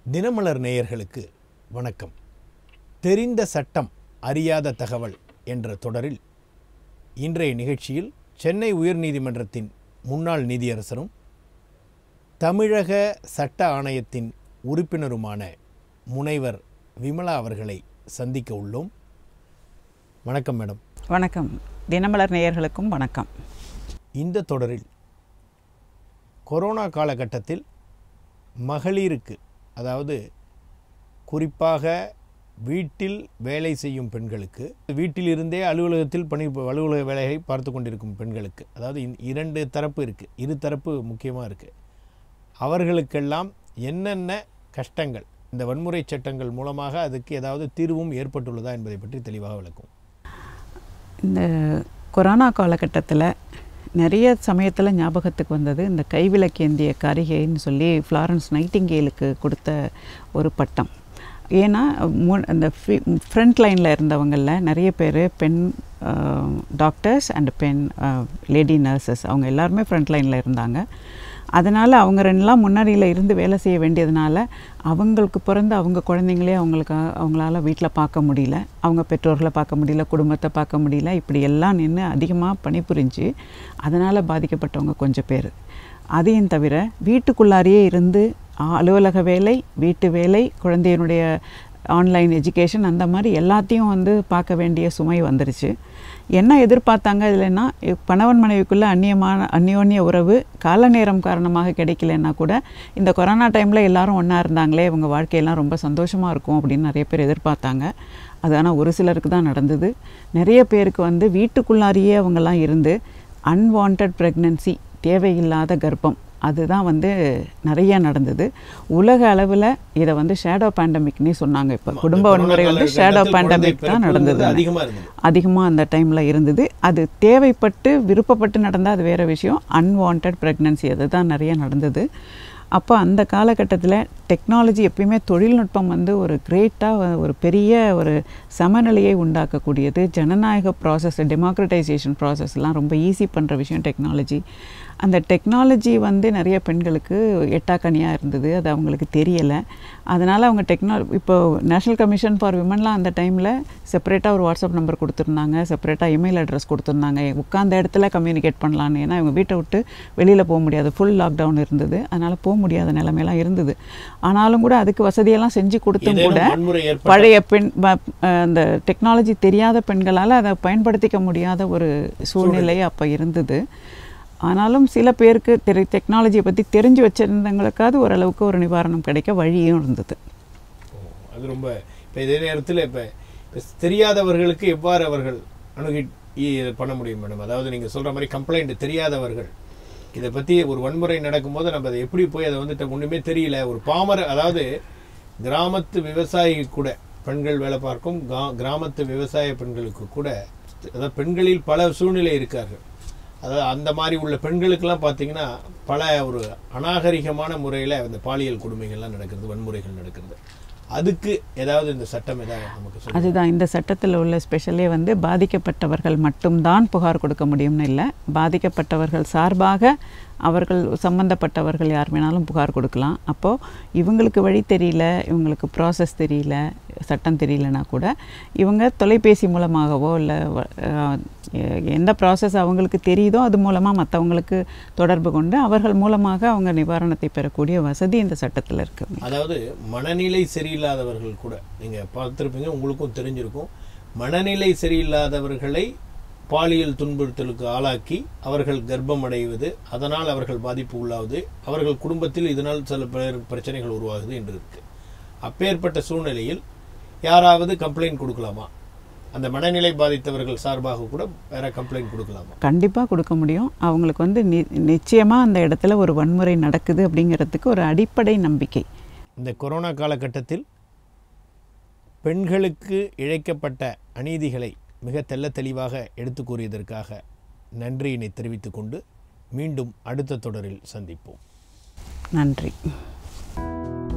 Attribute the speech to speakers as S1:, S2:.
S1: தினமலர் நேயர்களுக்கு வணக்கம் தெரிந்த சட்டம் அறியாத தகவல் என்ற தொடரில் இன்றைய நிகழ்ச்சியில் சென்னை உயர்நீதிமன்றத்தின் முன்னாள் நீதியரசரும் தமிழக சட்ட ஆணையத்தின் உறுப்பினருமான முனைவர் விமலா அவர்களை சந்திக்க உள்ளோம் வணக்கம் மேடம்
S2: வணக்கம் தினமலர் நேயர்களுக்கும் வணக்கம்
S1: இந்த தொடரில் கொரோனா காலகட்டத்தில் மகளிருக்கு அதாவது குறிப்பாக வீட்டில் வேலை செய்யும் பெண்களுக்கு வீட்டிலிருந்தே அலுவலகத்தில் பணி அலுவலக வேலையை பார்த்து கொண்டிருக்கும் பெண்களுக்கு அதாவது இந்த இரண்டு தரப்பு இருக்குது இரு தரப்பு முக்கியமாக இருக்குது அவர்களுக்கெல்லாம் என்னென்ன கஷ்டங்கள் இந்த வன்முறை சட்டங்கள் மூலமாக அதுக்கு ஏதாவது தீர்வும் ஏற்பட்டுள்ளதா என்பதை பற்றி தெளிவாக விளக்கும்
S2: இந்த கொரோனா காலகட்டத்தில் நிறைய சமயத்தில் ஞாபகத்துக்கு வந்தது இந்த கைவிளக்கேந்திய காரிகைன்னு சொல்லி ஃப்ளாரன்ஸ் நைட்டிங்கேலுக்கு கொடுத்த ஒரு பட்டம் ஏன்னா மு அந்த ஃப்ரண்ட் லைனில் இருந்தவங்களில் நிறைய பேர் பெண் டாக்டர்ஸ் அண்ட் பெண் லேடி நர்சஸ் அவங்க எல்லாருமே ஃப்ரண்ட் லைனில் இருந்தாங்க அதனால் அவங்க ரெண்டுலாம் முன்னாடியில் இருந்து வேலை செய்ய வேண்டியதுனால அவங்களுக்கு பிறந்த அவங்க குழந்தைங்களே அவங்களுக்கு அவங்களால வீட்டில் பார்க்க முடியல அவங்க பெற்றோர்களை பார்க்க முடியல குடும்பத்தை பார்க்க முடியல இப்படி எல்லாம் நின்று அதிகமாக பணிபுரிஞ்சு அதனால் பாதிக்கப்பட்டவங்க கொஞ்சம் பேர் அதையும் தவிர வீட்டுக்குள்ளாரையே இருந்து அலுவலக வேலை வீட்டு வேலை குழந்தையினுடைய ஆன்லைன் எஜுகேஷன் அந்த மாதிரி எல்லாத்தையும் வந்து பார்க்க வேண்டிய சுமை வந்துருச்சு என்ன எதிர்பார்த்தாங்க இதுலன்னா கணவன் மனைவிக்குள்ளே அந்நியமான அந்யோன்ய உறவு கால நேரம் காரணமாக கிடைக்கலன்னா கூட இந்த கொரோனா டைமில் எல்லாரும் ஒன்றா இருந்தாங்களே இவங்க வாழ்க்கையெல்லாம் ரொம்ப சந்தோஷமாக இருக்கும் அப்படின்னு நிறைய பேர் எதிர்பார்த்தாங்க அது ஆனால் ஒரு சிலருக்கு தான் நடந்தது நிறைய பேருக்கு வந்து வீட்டுக்குள்ளாரியே அவங்கெல்லாம் இருந்து அன்வான்ட் ப்ரெக்னன்சி தேவையில்லாத கர்ப்பம் அதுதான் வந்து நிறைய நடந்தது உலக அளவில் இதை வந்து ஷேடோ பேண்டமிக்னே சொன்னாங்க இப்போ குடும்ப வன்முறை வந்து ஷேடோ பேண்டமிக் தான் நடந்தது
S1: அதிகமாக இருந்தது
S2: அதிகமாக அந்த டைமில் இருந்தது அது தேவைப்பட்டு விருப்பப்பட்டு நடந்தால் அது வேறு விஷயம் அன்வான்ட் ப்ரெக்னன்சி அதுதான் நிறைய நடந்தது அப்போ அந்த காலகட்டத்தில் டெக்னாலஜி எப்பயுமே தொழில்நுட்பம் வந்து ஒரு கிரேட்டாக ஒரு பெரிய ஒரு சமநிலையை உண்டாக்கக்கூடியது ஜனநாயக ப்ராசஸ் டெமோக்ரட்டைசேஷன் ப்ராசஸ்லாம் ரொம்ப ஈஸி பண்ணுற விஷயம் டெக்னாலஜி அந்த டெக்னாலஜி வந்து நிறைய பெண்களுக்கு எட்டாக்கனியாக இருந்தது அது அவங்களுக்கு தெரியலை அதனால் அவங்க டெக்னா இப்போ நேஷ்னல் கமிஷன் ஃபார் விமன்லாம் அந்த டைமில் செப்பரேட்டாக ஒரு வாட்ஸ்அப் நம்பர் கொடுத்துருந்தாங்க செப்பரேட்டாக இமெயில் அட்ரஸ் கொடுத்துருந்தாங்க உட்காந்த இடத்துல கம்யூனிகேட் பண்ணலான்னு ஏன்னா இவங்க வீட்டை விட்டு வெளியில் போக முடியாது ஃபுல் லாக்டவுன் இருந்தது அதனால் போக முடியாத நிலைமையெல்லாம் இருந்தது ஆனாலும் கூட அதுக்கு வசதியெல்லாம் செஞ்சு கொடுத்தும் கூட
S1: ஏதேனும் வன்முறை ஏற்பட்ட
S2: பழைய பெண் ப- அந்த டெக்னாலஜி தெரியாத பெண்களால் அதை பயன்படுத்திக்க முடியாத ஒரு சூழ்நிலை அப்போ இருந்தது ஆனாலும் சில பேருக்கு தெரி டெக்னாலஜியை பற்றி தெரிஞ்சு வச்சிருந்தவங்களுக்காவது ஓரளவுக்கு ஒரு நிவாரணம் கிடைக்க வழியும் இருந்தது
S1: ஓ, அது ரொம்ப இப்போ இதே நேரத்தில் இப்போ தெரியாதவர்களுக்கு எவ்வாறு அவர்கள் அணுகி இ- பண்ண முடியும் மேடம் அதாவது நீங்கள் சொல்கிற மாதிரி கம்ப்ளைண்ட் தெரியாதவர்கள் இதை பற்றி ஒரு வன்முறை நடக்கும்போது நம்ம அதை எப்படி போய் அதை வந்துட்டு ஒன்றுமே தெரியல ஒரு பாமர அதாவது கிராமத்து விவசாயி கூட பெண்கள் வேலை பார்க்கும் கா- கிராமத்து விவசாய பெண்களுக்கு கூட அதாவது பெண்களில் பல சூழ்நிலை இருக்கார்கள் அதாவது அந்த மாதிரி உள்ள பெண்களுக்கெல்லாம் பார்த்தீங்கன்னா பல ஒரு அநாகரிகமான முறையில் அந்த பாலியல் கொடுமைகள்லாம் நடக்கிறது வன்முறைகள் நடக்கிறது அதுக்கு ஏதாவது இந்த சட்டம் ஏதாவது நமக்கு சொல்லுங்க
S2: அதுதான் இந்த சட்டத்தில் உள்ள ஸ்பெஷலே வந்து பாதிக்கப்பட்டவர்கள் மட்டும்தான் புகார் கொடுக்க முடியும்னு இல்லை பாதிக்கப்பட்டவர்கள் சார்பாக அவர்கள் சம்பந்தப்பட்டவர்கள் யார் வேணாலும் புகார் கொடுக்கலாம் அப்போது இவங்களுக்கு வழி தெரியல இவங்களுக்கு ப்ராசஸ் தெரியல சட்டம் தெரியலனா கூட இவங்க தொலைபேசி மூலமாகவோ இல்லை எந்த ப்ராசஸ் அவங்களுக்கு தெரியுதோ அது மூலமாக மற்றவங்களுக்கு தொடர்பு கொண்டு அவர்கள் மூலமாக அவங்க நிவாரணத்தை பெறக்கூடிய வசதி இந்த சட்டத்தில் இருக்குது
S1: அதாவது மனநிலை சரியில்லாதவர்கள் கூட நீங்க பார்த்துருப்பீங்க உங்களுக்கும் தெரிஞ்சிருக்கும் மனநிலை சரியில்லாதவர்களை பாலியல் துன்புறுத்தலுக்கு ஆளாக்கி அவர்கள் கர்ப்பம் அடைவது அதனால் அவர்கள் பாதிப்பு உள்ளாவது அவர்கள் குடும்பத்தில் இதனால் சில பேர் பிரச்சனைகள் உருவாகுது என்று இருக்கு அப்பேற்பட்ட சூழ்நிலையில் யாராவது கம்ப்ளைண்ட் கொடுக்கலாமா அந்த மனநிலை பாதித்தவர்கள் சார்பாக கூட வேற கம்ப்ளைண்ட் கொடுக்கலாமா
S2: கண்டிப்பாக கொடுக்க முடியும் அவங்களுக்கு வந்து நி நிச்சயமாக அந்த இடத்துல ஒரு வன்முறை நடக்குது அப்படிங்கிறதுக்கு ஒரு அடிப்படை நம்பிக்கை
S1: இந்த கொரோனா காலகட்டத்தில் பெண்களுக்கு இழைக்கப்பட்ட அநீதிகளை மிக தெள்ள தெளிவாக எடுத்து கூறியதற்காக நன்றியினை தெரிவித்துக் கொண்டு மீண்டும் அடுத்த தொடரில் சந்திப்போம்
S2: நன்றி